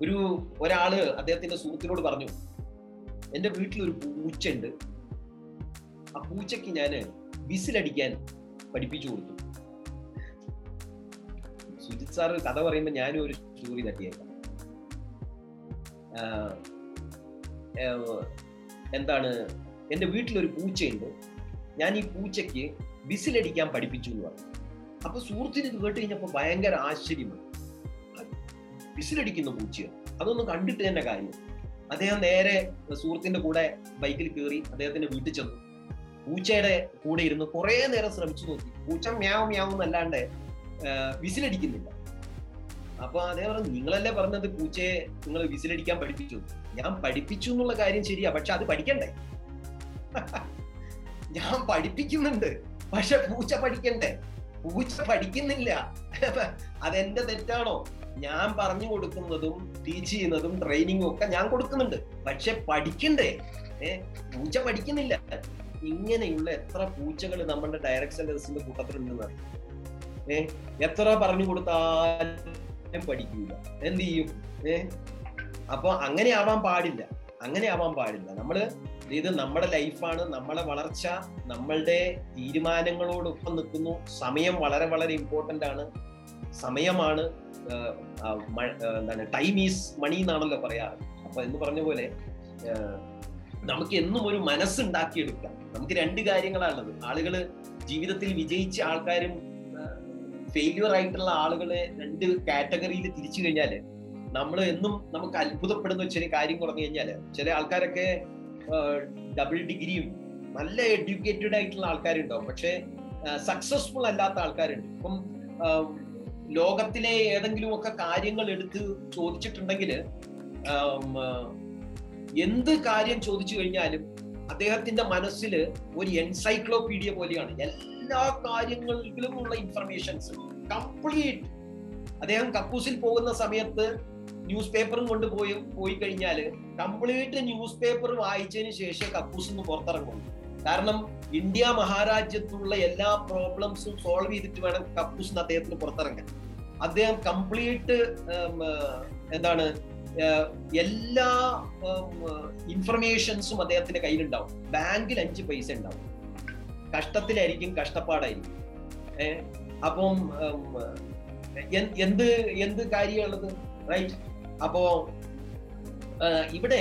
ഒരു ഒരാള് അദ്ദേഹത്തിന്റെ സുഹൃത്തിനോട് പറഞ്ഞു എന്റെ വീട്ടിൽ ഒരു പൂച്ച ഉണ്ട് ആ പൂച്ചയ്ക്ക് ഞാന് വിസിലടിക്കാൻ പഠിപ്പിച്ചു കൊടുത്തു സുജിത് സാറ് കഥ പറയുമ്പോൾ ഞാനും ഒരു സ്റ്റോറി തട്ടിയേക്കാം ആഹ് ഏഹ് എന്താണ് എന്റെ വീട്ടിലൊരു പൂച്ചയുണ്ട് ഞാൻ ഈ പൂച്ചയ്ക്ക് വിസിലടിക്കാൻ പഠിപ്പിച്ചു എന്ന് പറഞ്ഞു അപ്പൊ സുഹൃത്തിന് ഇത് കേട്ട് കഴിഞ്ഞപ്പോ ഭയങ്കര ആശ്ചര്യമാണ് വിസിലടിക്കുന്ന പൂച്ചയോ അതൊന്നും കണ്ടിട്ട് തന്നെ കാര്യം അദ്ദേഹം നേരെ സുഹൃത്തിന്റെ കൂടെ ബൈക്കിൽ കയറി അദ്ദേഹത്തിന്റെ വീട്ടിൽ ചെന്നു പൂച്ചയുടെ കൂടെ ഇരുന്ന് കുറെ നേരം ശ്രമിച്ചു നോക്കി പൂച്ച മ്യാവും മ്യാവും എന്നല്ലാണ്ട് ആഹ് വിസിലടിക്കുന്നില്ല അപ്പൊ അദ്ദേഹം പറഞ്ഞു നിങ്ങളല്ലേ പറഞ്ഞത് പൂച്ചയെ നിങ്ങൾ വിസിലടിക്കാൻ പഠിപ്പിച്ചു ഞാൻ പഠിപ്പിച്ചു എന്നുള്ള കാര്യം ശരിയാ പക്ഷെ അത് പഠിക്കണ്ടേ ഞാൻ പഠിപ്പിക്കുന്നുണ്ട് പക്ഷെ പൂച്ച പഠിക്കണ്ടേ പൂച്ച പഠിക്കുന്നില്ല അതെന്റെ തെറ്റാണോ ഞാൻ പറഞ്ഞു കൊടുക്കുന്നതും ടീച്ച് ചെയ്യുന്നതും ട്രെയിനിങ്ങും ഒക്കെ ഞാൻ കൊടുക്കുന്നുണ്ട് പക്ഷെ പഠിക്കണ്ടേ ഏ പൂച്ച പഠിക്കുന്നില്ല ഇങ്ങനെയുള്ള എത്ര പൂച്ചകൾ നമ്മുടെ ഡയറക്ട് സെന്റേഴ്സിന്റെ കൂട്ടത്തിലുണ്ടെന്ന് അറിയാം ഏ എത്ര പറഞ്ഞു കൊടുത്താലും പഠിക്കൂല എന്ത് ചെയ്യും ഏ അപ്പൊ അങ്ങനെ ആവാൻ പാടില്ല അങ്ങനെ ആവാൻ പാടില്ല നമ്മള് ഇത് നമ്മുടെ ലൈഫാണ് നമ്മളെ വളർച്ച നമ്മളുടെ തീരുമാനങ്ങളോടൊപ്പം നിൽക്കുന്നു സമയം വളരെ വളരെ ഇമ്പോർട്ടന്റ് ആണ് സമയമാണ് ആഹ് ആഹ് മ- ആഹ് എന്താണ് ടൈം ഈസ് മണി എന്നാണല്ലോ പറയാറ് അപ്പൊ എന്ന് പറഞ്ഞ പോലെ ആഹ് നമുക്ക് എന്നും ഒരു മനസ്സുണ്ടാക്കിയെടുക്കാം നമുക്ക് രണ്ട് കാര്യങ്ങളാണുള്ളത് ആളുകള് ജീവിതത്തിൽ വിജയിച്ച ആൾക്കാരും ഫെയില്യൂർ ആയിട്ടുള്ള ആളുകളെ രണ്ട് കാറ്റഗറിയിൽ തിരിച്ചു കഴിഞ്ഞാല് നമ്മൾ എന്നും നമുക്ക് അത്ഭുതപ്പെടുന്ന ചില കാര്യം പറഞ്ഞു കഴിഞ്ഞാല് ചില ആൾക്കാരൊക്കെ ഡബിൾ ഡിഗ്രിയും നല്ല എഡ്യൂക്കേറ്റഡ് ആയിട്ടുള്ള ആൾക്കാരുണ്ടാവും പക്ഷെ സക്സസ്ഫുൾ അല്ലാത്ത ആൾക്കാരുണ്ട് ഇപ്പം ആ, ലോകത്തിലെ ഏതെങ്കിലും ഒക്കെ കാര്യങ്ങൾ എടുത്ത് ചോദിച്ചിട്ടുണ്ടെങ്കിൽ എന്ത് കാര്യം ചോദിച്ചു കഴിഞ്ഞാലും അദ്ദേഹത്തിന്റെ മനസ്സിൽ ഒരു എൻസൈക്ലോപീഡിയ പോലെയാണ് എല്ലാ കാര്യങ്ങളിലും ഉള്ള ഇൻഫർമേഷൻസ് കംപ്ലീറ്റ് അദ്ദേഹം കക്കൂസിൽ പോകുന്ന സമയത്ത് ന്യൂസ് പേപ്പറും കൊണ്ട് പോയി പോയി കഴിഞ്ഞാൽ കംപ്ലീറ്റ് ന്യൂസ് പേപ്പർ വായിച്ചതിന് ശേഷം കക്കൂസിൽ നിന്ന് പുറത്തിറങ്ങും കാരണം ഇന്ത്യ മഹാരാജ്യത്തുള്ള എല്ലാ പ്രോബ്ലംസും സോൾവ് ചെയ്തിട്ട് വേണം കക്കൂസിൽ നിന്ന് അദ്ദേഹത്തിന് പുറത്തിറങ്ങാൻ അദ്ദേഹം കംപ്ലീറ്റ് എന്താണ് ഏഹ്, എല്ലാ ഇൻഫർമേഷൻസും അദ്ദേഹത്തിന്റെ കയ്യിലുണ്ടാവും ബാങ്കിൽ അഞ്ച് പൈസ ഉണ്ടാവും കഷ്ടത്തിലായിരിക്കും കഷ്ടപ്പാടായിരിക്കും ഏഹ് അപ്പം ഉം, എൻ- എന്ത് എന്ത് കാര്യമുള്ളത് റൈറ്റ് അപ്പോ ആ, ഇവിടെ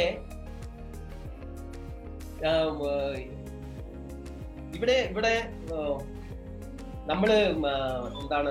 ആം, ആ, ഇവിടെ ഇവിടെ ആ, നമ്മള് ഉം, ആ, എന്താണ്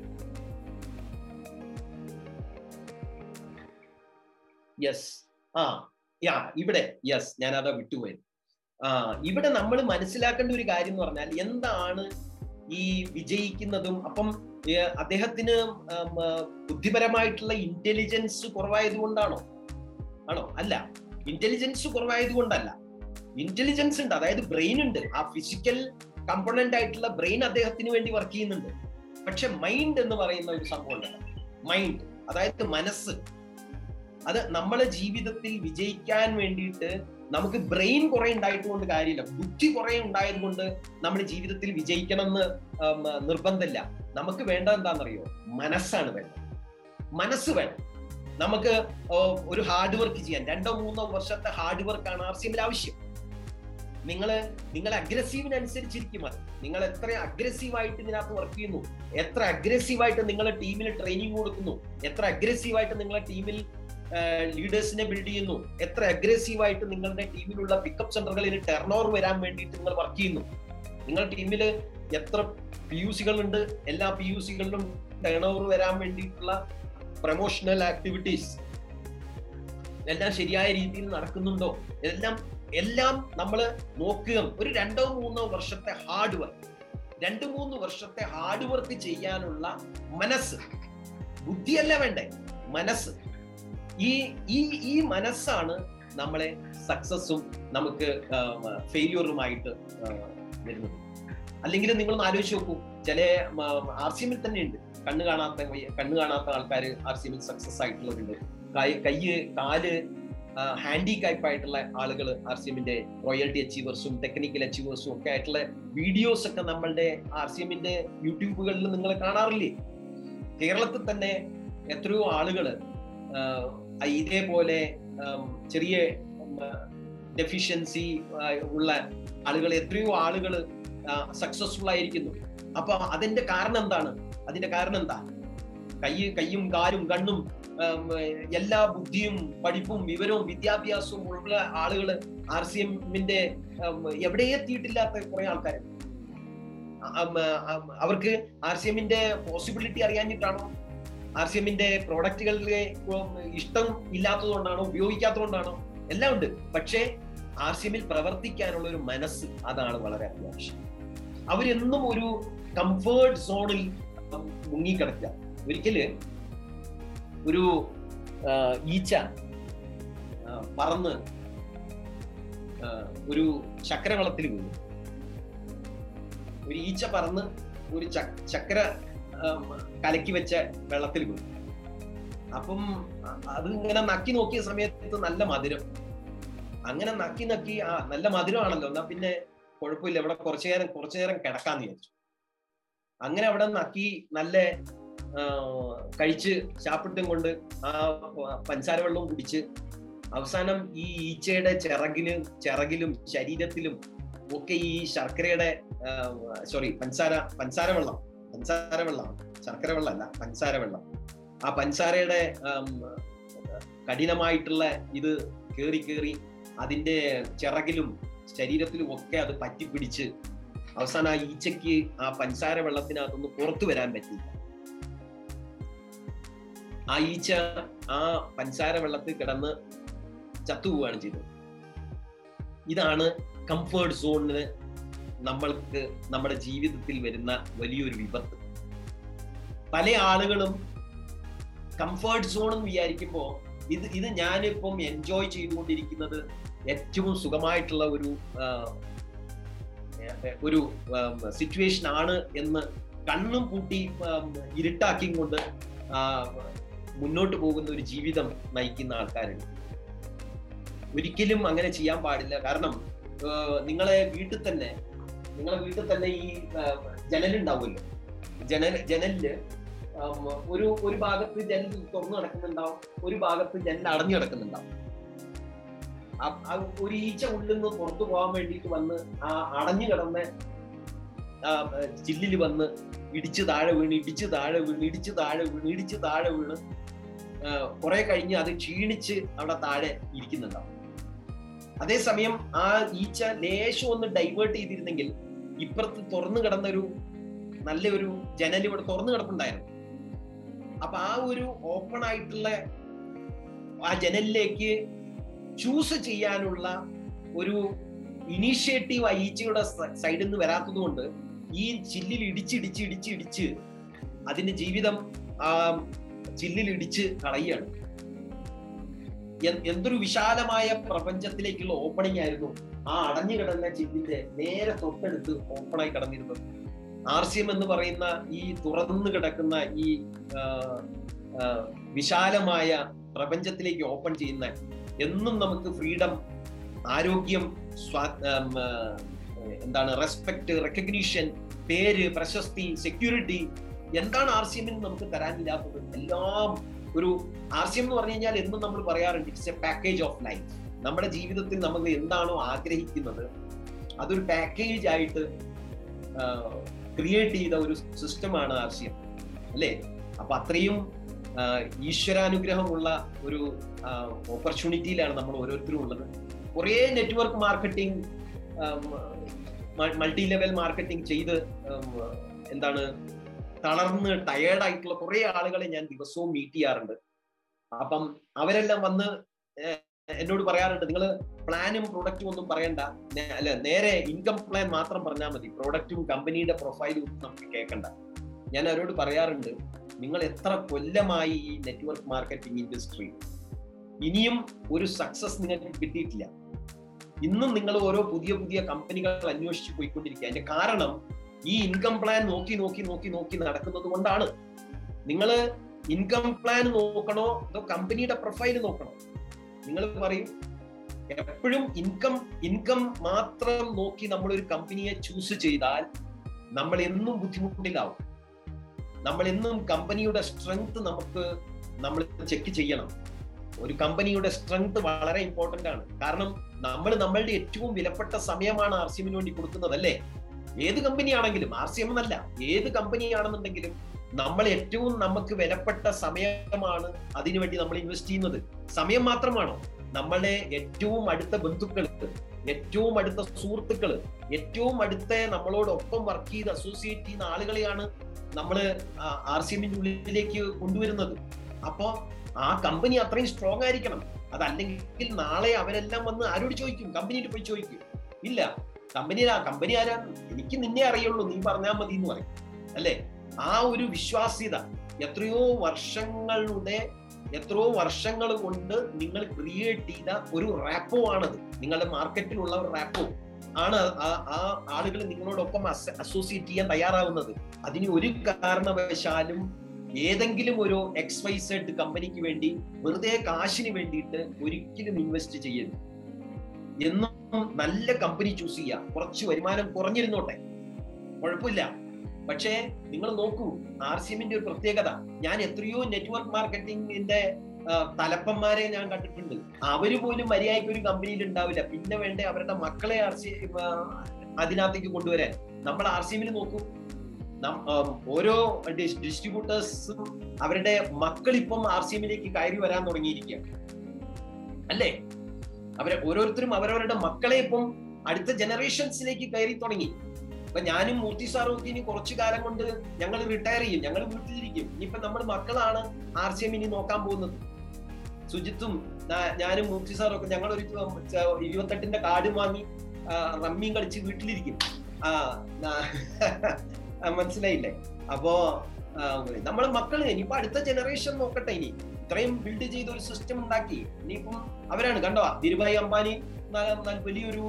യെസ് ആ യാ ഇവിടെ യെസ് ഞാൻ അതാ വിട്ടുപോയത് ആ ഇവിടെ നമ്മൾ മനസ്സിലാക്കേണ്ട ഒരു കാര്യം എന്ന് പറഞ്ഞാൽ എന്താണ് ഈ വിജയിക്കുന്നതും അപ്പം ഏ, അദ്ദേഹത്തിന് ഉം, ആ, ബുദ്ധിപരമായിട്ടുള്ള ഇന്റലിജൻസ് കുറവായത് കൊണ്ടാണോ ആണോ അല്ല ഇന്റലിജൻസ് കുറവായത് കൊണ്ടല്ല ഇന്റലിജൻസ് ഉണ്ട് അതായത് ബ്രെയിൻ ഉണ്ട് ആ ഫിസിക്കൽ കമ്പോണന്റ് ആയിട്ടുള്ള ബ്രെയിൻ അദ്ദേഹത്തിന് വേണ്ടി വർക്ക് ചെയ്യുന്നുണ്ട് പക്ഷെ മൈൻഡ് എന്ന് പറയുന്ന ഒരു സംഭവം ഉണ്ട് മൈൻഡ് അതായത് മനസ്സ് അത് നമ്മളെ ജീവിതത്തിൽ വിജയിക്കാൻ വേണ്ടിയിട്ട് നമുക്ക് ബ്രെയിൻ കുറെ ഉണ്ടായിട്ട് കൊണ്ട് കാര്യമില്ല ബുദ്ധി കുറെ ഉണ്ടായത് കൊണ്ട് നമ്മുടെ ജീവിതത്തിൽ വിജയിക്കണം എന്ന് ഉം, നിർബന്ധമില്ല നമുക്ക് വേണ്ടത് എന്താണെന്നറിയോ മനസ്സാണ് വേണ്ടത് മനസ്സ് വേണം നമുക്ക് ഓ, ഒരു ഹാർഡ് വർക്ക് ചെയ്യാൻ രണ്ടോ മൂന്നോ വർഷത്തെ ഹാർഡ് വർക്കാണ് ആർ സി എമ്മിൽ ആവശ്യം നിങ്ങൾ നിങ്ങൾ അഗ്രസീവിനനുസരിച്ചിരിക്കും അത് നിങ്ങൾ എത്ര അഗ്രസീവായിട്ട് ഇതിനകത്ത് വർക്ക് ചെയ്യുന്നു എത്ര അഗ്രസീവായിട്ട് നിങ്ങളെ ടീമിൽ ട്രെയിനിങ് കൊടുക്കുന്നു എത്ര അഗ്രസീവായിട്ട് നിങ്ങളെ ടീമിൽ ലീഡേഴ്സിനെ ബിൽഡ് ചെയ്യുന്നു എത്ര അഗ്രസീവായിട്ട് നിങ്ങളുടെ ടീമിലുള്ള പിക്കപ്പ് സെന്ററുകളിൽ ടേൺ ഓവർ വരാൻ വേണ്ടിയിട്ട് നിങ്ങൾ വർക്ക് ചെയ്യുന്നു നിങ്ങളുടെ ടീമിൽ എത്ര പി യു സികളുണ്ട് എല്ലാ പി യു സികളിലും ടേൺ ഓവർ വരാൻ വേണ്ടിയിട്ടുള്ള പ്രൊമോഷണൽ ആക്ടിവിറ്റീസ് എല്ലാം ശരിയായ രീതിയിൽ നടക്കുന്നുണ്ടോ എല്ലാം എല്ലാം നമ്മൾ നോക്കുക ഒരു രണ്ടോ മൂന്നോ വർഷത്തെ ഹാർഡ് വർക്ക് രണ്ട് മൂന്ന് വർഷത്തെ ഹാർഡ് വർക്ക് ചെയ്യാനുള്ള മനസ്സ് ബുദ്ധിയല്ല വേണ്ടേ മനസ്സ് ഈ ഈ ഈ മനസ്സാണ് നമ്മളെ സക്സസ്സും നമുക്ക് ഫെയിലിയറുമായിട്ട് വരുന്നത് അല്ലെങ്കിൽ നിങ്ങളൊന്ന് ആലോചിച്ച് നോക്കൂ ചില ആർ സി എമ്മിൽ തന്നെ ഉണ്ട് കണ്ണ് കാണാത്ത കണ്ണ് കാണാത്ത ആൾക്കാർ ആർ സി എമ്മിൽ സക്സസ് ആയിട്ടുള്ളവരുണ്ട് കൈ കയ്യ് കാല് ഹാൻഡികാപ്പ് ആയിട്ടുള്ള ആളുകൾ ആർ സി എമ്മിന്റെ റോയൽറ്റി അച്ചീവേഴ്സും ടെക്നിക്കൽ അച്ചീവേഴ്സും ഒക്കെ ആയിട്ടുള്ള വീഡിയോസ് ഒക്കെ നമ്മളുടെ ആർ സി എമ്മിന്റെ യൂട്യൂബുകളിൽ നിങ്ങൾ കാണാറില്ലേ കേരളത്തിൽ തന്നെ എത്രയോ ആളുകൾ ഇതേപോലെ ചെറിയ ഡെഫിഷ്യൻസി ഉള്ള ആളുകൾ എത്രയോ ആളുകൾ സക്സസ്ഫുൾ ആയിരിക്കുന്നു അപ്പൊ അതിന്റെ കാരണം എന്താണ് അതിന്റെ കാരണം എന്താ കൈ കയ്യും കാലും കണ്ണും എല്ലാ ബുദ്ധിയും പഠിപ്പും വിവരവും വിദ്യാഭ്യാസവും ഉള്ള ആളുകൾ ആർ സി എമ്മിന്റെ എവിടെ എത്തിയിട്ടില്ലാത്ത കുറെ ആൾക്കാരുണ്ട് അവർക്ക് ആർ സി എമ്മിന്റെ പോസിബിലിറ്റി അറിയാഞ്ഞിട്ടാണോ ആർ സി എമ്മിന്റെ പ്രോഡക്റ്റുകളിലെ ഇഷ്ടം ഇല്ലാത്തതുകൊണ്ടാണോ ഉപയോഗിക്കാത്തതുകൊണ്ടാണോ എല്ലാം ഉണ്ട് പക്ഷേ ആർ സി എമ്മിൽ പ്രവർത്തിക്കാനുള്ള ഒരു മനസ്സ് അതാണ് വളരെ അത്യാവശ്യം അവരെന്നും ഒരു കംഫേർട്ട് സോണിൽ മുങ്ങിക്കിടക്കുക ഒരിക്കല് ഒരു ഈച്ച പറന്ന് ഒരു ചക്രവളത്തിൽ വീണു ഒരു ഈച്ച പറന്ന് ഒരു ചക്ര കലക്കി വെച്ച വെള്ളത്തിൽ വീണു അപ്പം അത് ഇങ്ങനെ നക്കി നോക്കിയ സമയത്ത് നല്ല മധുരം അങ്ങനെ നക്കി നക്കി ആ നല്ല മധുരമാണല്ലോ എന്നാ പിന്നെ കുഴപ്പമില്ല ഇവിടെ കുറച്ചു നേരം കുറച്ചു നേരം കിടക്കാന്ന് വിചാരിച്ചു അങ്ങനെ അവിടെ നക്കി നല്ല കഴിച്ച് ചാപ്പിട്ടും കൊണ്ട് ആ പഞ്ചസാര വെള്ളവും കുടിച്ച് അവസാനം ഈ ഈച്ചയുടെ ചിറകിലും ചിറകിലും ശരീരത്തിലും ഒക്കെ ഈ ശർക്കരയുടെ സോറി പഞ്ചസാര പഞ്ചസാര വെള്ളം പഞ്ചസാര വെള്ളം ശർക്കര വെള്ളമല്ല പഞ്ചസാര വെള്ളം ആ പഞ്ചസാരയുടെ കഠിനമായിട്ടുള്ള ഇത് കേറി കേറി അതിന്റെ ചിറകിലും ശരീരത്തിലും ഒക്കെ അത് പറ്റിപ്പിടിച്ച് അവസാനം ആ ഈച്ചയ്ക്ക് ആ പഞ്ചസാര വെള്ളത്തിനകത്തൊന്ന് പുറത്തു വരാൻ പറ്റിയില്ല ആ ഈച്ച ആ പഞ്ചസാര വെള്ളത്തിൽ കിടന്ന് ചത്തുപോവുകയാണ് ചെയ്തത് ഇതാണ് കംഫേർട്ട് സോണിന് നമ്മൾക്ക് നമ്മുടെ ജീവിതത്തിൽ വരുന്ന വലിയൊരു വിപത്ത് പല ആളുകളും കംഫേർട്ട് സോൺ എന്ന് വിചാരിക്കുമ്പോൾ ഇത് ഇത് ഞാനിപ്പം എൻജോയ് ചെയ്തുകൊണ്ടിരിക്കുന്നത് ഏറ്റവും സുഖമായിട്ടുള്ള ഒരു ഒരു സിറ്റുവേഷൻ ആണ് എന്ന് കണ്ണും പൂട്ടി ഇരുട്ടാക്കിയും കൊണ്ട് മുന്നോട്ട് പോകുന്ന ഒരു ജീവിതം നയിക്കുന്ന ആൾക്കാരുണ്ട് ഒരിക്കലും അങ്ങനെ ചെയ്യാൻ പാടില്ല കാരണം നിങ്ങളെ വീട്ടിൽ തന്നെ നിങ്ങളെ വീട്ടിൽ തന്നെ ഈ ജനലുണ്ടാവുമല്ലോ ജനൽ ജനലില് ഒരു ഒരു ഭാഗത്ത് ജനൽ തുറന്നു കിടക്കുന്നുണ്ടാവും ഒരു ഭാഗത്ത് ജനൽ അടഞ്ഞു കിടക്കുന്നുണ്ടാവും ഒരു ഈച്ച ഉള്ളിൽ നിന്ന് പുറത്തു പോകാൻ വേണ്ടിയിട്ട് വന്ന് ആ അടഞ്ഞു കിടന്ന ചില്ലിൽ വന്ന് ഇടിച്ച് താഴെ വീണ് ഇടിച്ച് താഴെ വീണ് ഇടിച്ച് താഴെ വീണ് ഇടിച്ച് താഴെ വീണ് കുറെ കഴിഞ്ഞ് അത് ക്ഷീണിച്ച് അവിടെ താഴെ ഇരിക്കുന്നുണ്ടാവും അതേസമയം ആ ഈച്ച ലേശം ഒന്ന് ഡൈവേർട്ട് ചെയ്തിരുന്നെങ്കിൽ ഇപ്പുറത്ത് തുറന്നു കിടന്നൊരു നല്ലൊരു ജനൽ ഇവിടെ തുറന്നു കിടപ്പുണ്ടായിരുന്നു അപ്പൊ ആ ഒരു ഓപ്പൺ ആയിട്ടുള്ള ആ ജനലിലേക്ക് ചൂസ് ചെയ്യാനുള്ള ഒരു ഇനീഷ്യേറ്റീവ് ആ ഈച്ചയുടെ സൈഡിൽ നിന്ന് വരാത്തത് കൊണ്ട് ഈ ചില്ലിൽ ഇടിച്ചിടിച്ച് ഇടിച്ചിടിച്ച് അതിന്റെ ജീവിതം ആ ചില്ലിൽ ഇടിച്ച് കളയുകയാണ് എന്തൊരു വിശാലമായ പ്രപഞ്ചത്തിലേക്കുള്ള ഓപ്പണിംഗ് ആയിരുന്നു ആ അടഞ്ഞു കിടന്ന ചില്ലിന്റെ നേരെ തൊട്ടടുത്ത് ഓപ്പണായി കിടന്നിരുന്നത് ആർ സി എം എന്ന് പറയുന്ന ഈ തുറന്നു കിടക്കുന്ന ഈ വിശാലമായ പ്രപഞ്ചത്തിലേക്ക് ഓപ്പൺ ചെയ്യുന്ന എന്നും നമുക്ക് ഫ്രീഡം ആരോഗ്യം എന്താണ് റെസ്പെക്ട് റെക്കഗ്നീഷൻ പേര് പ്രശസ്തി സെക്യൂരിറ്റി എന്താണ് ആർ സി എമ്മിന് നമുക്ക് തരാനില്ലാത്തത് എല്ലാം ഒരു ആർ സി എം എന്ന് പറഞ്ഞു കഴിഞ്ഞാൽ എന്നും നമ്മൾ പറയാറുണ്ട് it's a package of life നമ്മുടെ ജീവിതത്തിൽ നമ്മൾ എന്താണോ ആഗ്രഹിക്കുന്നത് അതൊരു പാക്കേജ് ആയിട്ട് ക്രിയേറ്റ് ചെയ്ത ഒരു സിസ്റ്റമാണ് ആർ സി എം അല്ലേ അപ്പൊ അത്രയും ഈശ്വരാനുഗ്രഹമുള്ള ഒരു ഓപ്പർച്യൂണിറ്റിയിലാണ് നമ്മൾ ഓരോരുത്തരും ഉള്ളത് കുറേ network marketing multi level marketing ചെയ്ത് എന്താണ് തളർന്ന് ടയേർഡ് ആയിട്ടുള്ള കുറെ ആളുകളെ ഞാൻ ദിവസവും മീറ്റ് ചെയ്യാറുണ്ട് അപ്പം അവരെല്ലാം വന്ന് എന്നോട് പറയാറുണ്ട് നിങ്ങൾ പ്ലാനും പ്രൊഡക്റ്റും ഒന്നും പറയണ്ട അല്ല നേരെ ഇൻകം പ്ലാൻ മാത്രം പറഞ്ഞാൽ മതി പ്രൊഡക്റ്റും കമ്പനിയുടെ പ്രൊഫൈലും ഒന്നും നമുക്ക് കേൾക്കണ്ട ഞാൻ അവരോട് പറയാറുണ്ട് നിങ്ങൾ എത്ര കൊല്ലമായി ഈ നെറ്റ്വർക്ക് മാർക്കറ്റിംഗ് ഇൻഡസ്ട്രി ഇനിയും ഒരു സക്സസ് നിങ്ങൾക്ക് കിട്ടിയിട്ടില്ല ഇന്നും നിങ്ങൾ ഓരോ പുതിയ പുതിയ കമ്പനികൾ അന്വേഷിച്ച് പോയിക്കൊണ്ടിരിക്കുക അതിന്റെ കാരണം ഈ ഇൻകം പ്ലാൻ നോക്കി നോക്കി നോക്കി നോക്കി നടക്കുന്നത് കൊണ്ടാണ് നിങ്ങൾ ഇൻകം പ്ലാൻ നോക്കണോ അതോ കമ്പനിയുടെ പ്രൊഫൈൽ നോക്കണോ നിങ്ങൾ പറയും എപ്പോഴും ഇൻകം ഇൻകം മാത്രം നോക്കി നമ്മൾ ഒരു കമ്പനിയെ ചൂസ് ചെയ്താൽ നമ്മൾ എന്നും ബുദ്ധിമുട്ടിലാവും നമ്മൾ എന്നും കമ്പനിയുടെ സ്ട്രെങ്ത് നമുക്ക് നമ്മൾ ചെക്ക് ചെയ്യണം ഒരു കമ്പനിയുടെ സ്ട്രെങ്ത് വളരെ ഇമ്പോർട്ടന്റ് ആണ് കാരണം നമ്മൾ നമ്മളുടെ ഏറ്റവും വിലപ്പെട്ട സമയമാണ് ആർ സി എമ്മിന് വേണ്ടി കൊടുക്കുന്നത് അല്ലേ ഏത് കമ്പനി ആണെങ്കിലും ആർ സി എം എന്നല്ല ഏത് കമ്പനി ആണെന്നുണ്ടെങ്കിലും നമ്മൾ ഏറ്റവും നമുക്ക് വിലപ്പെട്ട സമയമാണ് അതിനുവേണ്ടി നമ്മൾ ഇൻവെസ്റ്റ് ചെയ്യുന്നത് സമയം മാത്രമാണോ നമ്മളുടെ ഏറ്റവും അടുത്ത ബന്ധുക്കൾ ഏറ്റവും അടുത്ത സുഹൃത്തുക്കള് ഏറ്റവും അടുത്ത നമ്മളോടൊപ്പം വർക്ക് ചെയ്ത് അസോസിയേറ്റ് ചെയ്യുന്ന ആളുകളെയാണ് നമ്മൾ ആർ സി എമ്മിന്റെ ഉള്ളിലേക്ക് കൊണ്ടുവരുന്നത് അപ്പോ ആ കമ്പനി അത്രയും സ്ട്രോങ് ആയിരിക്കണം അതല്ലെങ്കിൽ നാളെ അവരെല്ലാം വന്ന് ആരോട് ചോദിക്കും കമ്പനിയിൽ പോയി ചോദിക്കും ഇല്ല കമ്പനി കമ്പനി ആരാണ് എനിക്ക് നിന്നെ അറിയുള്ളൂ നീ പറഞ്ഞാൽ മതി എന്ന് പറയും അല്ലേ ആ ഒരു വിശ്വാസ്യത എത്രയോ വർഷങ്ങളുടെ എത്രയോ വർഷങ്ങൾ കൊണ്ട് നിങ്ങൾ ക്രിയേറ്റ് ചെയ്ത ഒരു റാപ്പോ ആണത് നിങ്ങളുടെ മാർക്കറ്റിലുള്ള ഒരു റാപ്പോ ആണ് ആ ആളുകൾ നിങ്ങളോടൊപ്പം അസോസിയേറ്റ് ചെയ്യാൻ തയ്യാറാവുന്നത് അതിന് ഒരു കാരണവശാലും ഏതെങ്കിലും ഒരു എക്സ് വൈ സെഡ് കമ്പനിക്ക് വേണ്ടി വെറുതെ കാശിന് വേണ്ടിയിട്ട് ഒരിക്കലും ഇൻവെസ്റ്റ് ചെയ്യരുത് എന്നും നല്ല കമ്പനി ചൂസ് ചെയ്യുക കുറച്ച് വരുമാനം കുറഞ്ഞിരുന്നോട്ടെ കുഴപ്പമില്ല പക്ഷേ നിങ്ങൾ നോക്കൂ ആർ സി എമ്മിന്റെ ഒരു പ്രത്യേകത ഞാൻ എത്രയോ നെറ്റ്വർക്ക് മാർക്കറ്റിംഗിന്റെ തലപ്പന്മാരെ ഞാൻ കണ്ടിട്ടുണ്ട് അവര് പോലും മര്യാദയ്ക്ക് ഒരു കമ്പനിയിൽ ഉണ്ടാവില്ല പിന്നെ വേണ്ടേ അവരുടെ മക്കളെ ആർ സി അതിനകത്തേക്ക് കൊണ്ടുവരാൻ നമ്മൾ ആർ സി എമ്മിൽ നോക്കൂ ഓരോ ഡിസ്ട്രിബ്യൂട്ടേഴ്സും അവരുടെ മക്കൾ ഇപ്പം ആർ സി എമ്മിലേക്ക് കയറി വരാൻ തുടങ്ങിയിരിക്കുകയാണ് അല്ലേ അവരെ ഓരോരുത്തരും അവരവരുടെ മക്കളെ ഇപ്പം അടുത്ത ജനറേഷൻസിലേക്ക് കയറി തുടങ്ങി ഇപ്പൊ ഞാനും മൂർത്തി സാറും ഒക്കെ ഇനി കുറച്ചു കാലം കൊണ്ട് ഞങ്ങൾ റിട്ടയർ ചെയ്യും ഞങ്ങൾ വീട്ടിലിരിക്കും ഇനിയിപ്പൊ നമ്മുടെ മക്കളാണ് ആർ സി എം ഇനി നോക്കാൻ പോകുന്നത് സുജിത്തും ഞാനും മൂർത്തി സാറും ഒക്കെ ഞങ്ങൾ ഒരു ഇരുപത്തെട്ടിന്റെ കാർഡ് വാങ്ങി റമ്മിയും കളിച്ച് വീട്ടിലിരിക്കും ആ മനസ്സിലായില്ലേ അപ്പോ നമ്മളെ മക്കള് ഇനിയിപ്പോ അടുത്ത ജനറേഷൻ നോക്കട്ടെ ഇനി ഇത്രയും ബിൽഡ് ചെയ്ത ഒരു സിസ്റ്റം ഉണ്ടാക്കി ഇനിയിപ്പം അവരാണ് കണ്ടോ ധീരുഭായി അംബാനി വലിയൊരു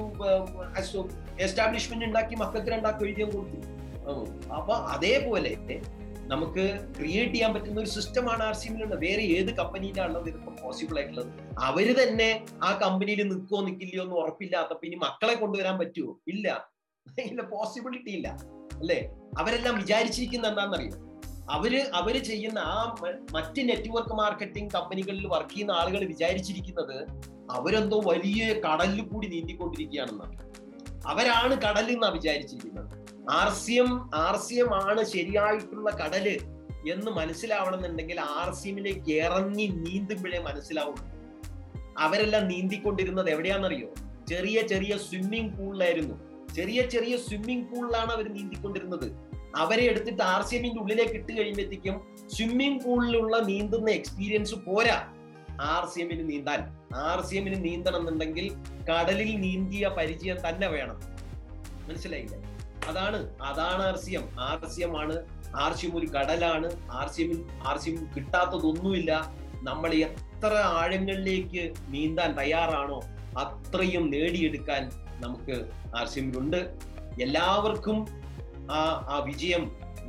എസ്റ്റാബ്ലിഷ്മെന്റ് ഉണ്ടാക്കി മക്കൾക്ക് രണ്ടാക്കി എഴുതിയാൻ കൊടുത്തു അപ്പൊ അതേപോലെ നമുക്ക് ക്രിയേറ്റ് ചെയ്യാൻ പറ്റുന്ന ഒരു സിസ്റ്റമാണ് ആർ സി എമ്മിലുള്ളത് വേറെ ഏത് കമ്പനിയിലാണുള്ളത് ഇതിപ്പോ പോസിബിൾ ആയിട്ടുള്ളത് അവര് തന്നെ ആ കമ്പനിയിൽ നിൽക്കോ നിൽക്കില്ലയോ എന്ന് ഉറപ്പില്ലാത്തപ്പോ ഇനി മക്കളെ കൊണ്ടുവരാൻ പറ്റുമോ ഇല്ല ഇല്ല പോസിബിലിറ്റി ഇല്ല അല്ലേ അവരെല്ലാം വിചാരിച്ചിരിക്കുന്ന എന്താണെന്നറിയോ അവര് അവര് ചെയ്യുന്ന ആ മറ്റ് നെറ്റ്വർക്ക് മാർക്കറ്റിംഗ് കമ്പനികളിൽ വർക്ക് ചെയ്യുന്ന ആളുകൾ വിചാരിച്ചിരിക്കുന്നത് അവരെന്തോ വലിയ കടലിൽ കൂടി നീന്തിക്കൊണ്ടിരിക്കുകയാണെന്നാണ് അവരാണ് കടൽ എന്നാണ് വിചാരിച്ചിരിക്കുന്നത് R C M R C M ആണ് ശരിയായിട്ടുള്ള കടല് എന്ന് മനസ്സിലാവണമെന്നുണ്ടെങ്കിൽ ആർ സി എമ്മിലേക്ക് ഇറങ്ങി നീന്തുമ്പോഴേ മനസ്സിലാവും അവരെല്ലാം നീന്തിക്കൊണ്ടിരുന്നത് എവിടെയാണെന്നറിയോ ചെറിയ ചെറിയ സ്വിമ്മിംഗ് പൂളിലായിരുന്നു ചെറിയ ചെറിയ സ്വിമ്മിംഗ് പൂളിലാണ് അവർ നീന്തിക്കൊണ്ടിരുന്നത് അവരെ എടുത്തിട്ട് ആർ സി എമ്മിന്റെ ഉള്ളിലേക്ക് ഇട്ട് കഴിയുമ്പോഴത്തേക്കും സ്വിമ്മിംഗ് പൂളിലുള്ള നീന്തുന്ന എക്സ്പീരിയൻസ് പോരാ ആർ സി എമ്മിന് നീന്താൻ ആർ സി എമ്മിന് നീന്തണം എന്നുണ്ടെങ്കിൽ കടലിൽ നീന്തിയ പരിചയം തന്നെ വേണം മനസ്സിലായില്ലേ അതാണ് അതാണ് R C M R C M ആണ് ആർ സി എം ഒരു കടലാണ് ആർ സി എമ്മിൽ ആർ സി എം കിട്ടാത്തതൊന്നുമില്ല നമ്മൾ എത്ര ആഴങ്ങളിലേക്ക് നീന്താൻ തയ്യാറാണോ അത്രയും നേടിയെടുക്കാൻ നമുക്ക് ആർ സി എമ്മിലുണ്ട് എല്ലാവർക്കും ആ ആ വിജയം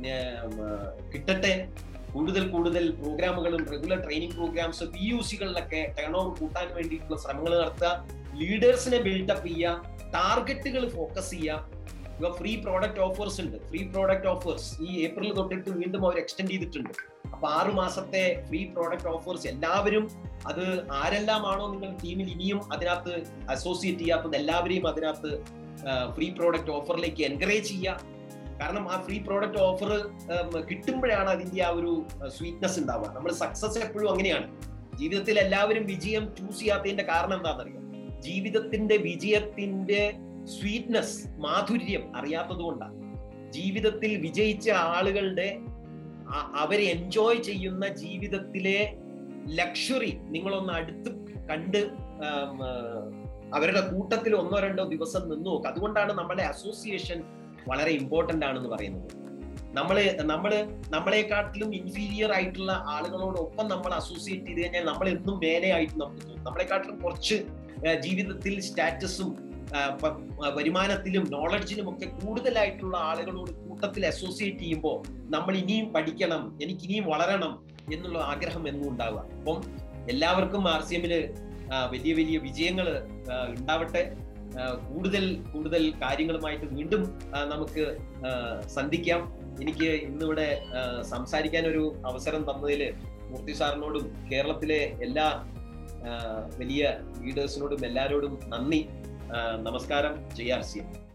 കിട്ടട്ടെ കൂടുതൽ കൂടുതൽ പ്രോഗ്രാമുകളും regular training programs P U സികളിലൊക്കെ ടേൺ ഓവർ കൂട്ടാൻ വേണ്ടിയിട്ടുള്ള ശ്രമങ്ങൾ നടത്തുക ലീഡേഴ്സിനെ ബിൽഡപ്പ് ചെയ്യുക ടാർഗറ്റുകൾ ഫോക്കസ് ചെയ്യുക ഫ്രീ പ്രോഡക്റ്റ് ഓഫേഴ്സ് ഉണ്ട് ഫ്രീ പ്രോഡക്റ്റ് ഓഫേഴ്സ് ഈ ഏപ്രിൽ തൊട്ടിട്ട് വീണ്ടും അവർ എക്സ്റ്റെൻഡ് ചെയ്തിട്ടുണ്ട് അപ്പൊ ആറു മാസത്തെ ഫ്രീ പ്രോഡക്റ്റ് ഓഫേഴ്സ് എല്ലാവരും അത് ആരെല്ലാമാണോ നിങ്ങൾ ടീമിൽ ഇനിയും അതിനകത്ത് അസോസിയേറ്റ് ചെയ്യാത്തത് എല്ലാവരെയും അതിനകത്ത് ഫ്രീ പ്രോഡക്റ്റ് ഓഫറിലേക്ക് എൻകറേജ് ചെയ്യുക കാരണം ആ ഫ്രീ പ്രോഡക്റ്റ് ഓഫർ കിട്ടുമ്പോഴാണ് അതിന്റെ ആ ഒരു സ്വീറ്റ്നെസ് ഉണ്ടാവുക നമ്മൾ സക്സസ് എപ്പോഴും അങ്ങനെയാണ് ജീവിതത്തിൽ എല്ലാവരും വിജയം ചൂസ് ചെയ്യാത്തതിന്റെ കാരണം എന്താണെന്നറിയാം ജീവിതത്തിന്റെ വിജയത്തിന്റെ സ്വീറ്റ്നെസ് മാധുര്യം അറിയാത്തത് കൊണ്ടാണ് ജീവിതത്തിൽ വിജയിച്ച ആളുകളുടെ അവരെ എൻജോയ് ചെയ്യുന്ന ജീവിതത്തിലെ ലക്ഷറി നിങ്ങളൊന്ന് അടുത്ത് കണ്ട് അവരുടെ കൂട്ടത്തിൽ ഒന്നോ രണ്ടോ ദിവസം നിന്ന് നോക്കുക അതുകൊണ്ടാണ് നമ്മുടെ അസോസിയേഷൻ വളരെ ഇമ്പോർട്ടന്റ് ആണെന്ന് പറയുന്നത് നമ്മള് നമ്മള് നമ്മളെക്കാട്ടിലും ഇൻഫീരിയർ ആയിട്ടുള്ള ആളുകളോടൊപ്പം നമ്മൾ അസോസിയേറ്റ് ചെയ്ത് കഴിഞ്ഞാൽ നമ്മൾ എന്നും മേലെ ആയിട്ട് നമുക്ക് തോന്നും നമ്മളെക്കാട്ടിലും കുറച്ച് ജീവിതത്തിൽ സ്റ്റാറ്റസും വരുമാനത്തിലും നോളജിലും ഒക്കെ കൂടുതലായിട്ടുള്ള ആളുകളോട് കൂട്ടത്തിൽ അസോസിയേറ്റ് ചെയ്യുമ്പോൾ നമ്മൾ ഇനിയും പഠിക്കണം എനിക്ക് ഇനിയും വളരണം എന്നുള്ള ആഗ്രഹം എന്നും ഉണ്ടാവുക അപ്പം എല്ലാവർക്കും ആർ സി എമ്മില് വലിയ വലിയ വിജയങ്ങൾ ഉണ്ടാവട്ടെ കൂടുതൽ കൂടുതൽ കാര്യങ്ങളുമായിട്ട് വീണ്ടും നമുക്ക് സന്ധിക്കാം എനിക്ക് ഇന്നിവിടെ സംസാരിക്കാൻ ഒരു അവസരം തന്നതിൽ മൂർത്തി സാറിനോടും കേരളത്തിലെ എല്ലാ വലിയ ലീഡേഴ്സിനോടും എല്ലാവരോടും നന്ദി നമസ്കാരം ജെ ആർ സി എം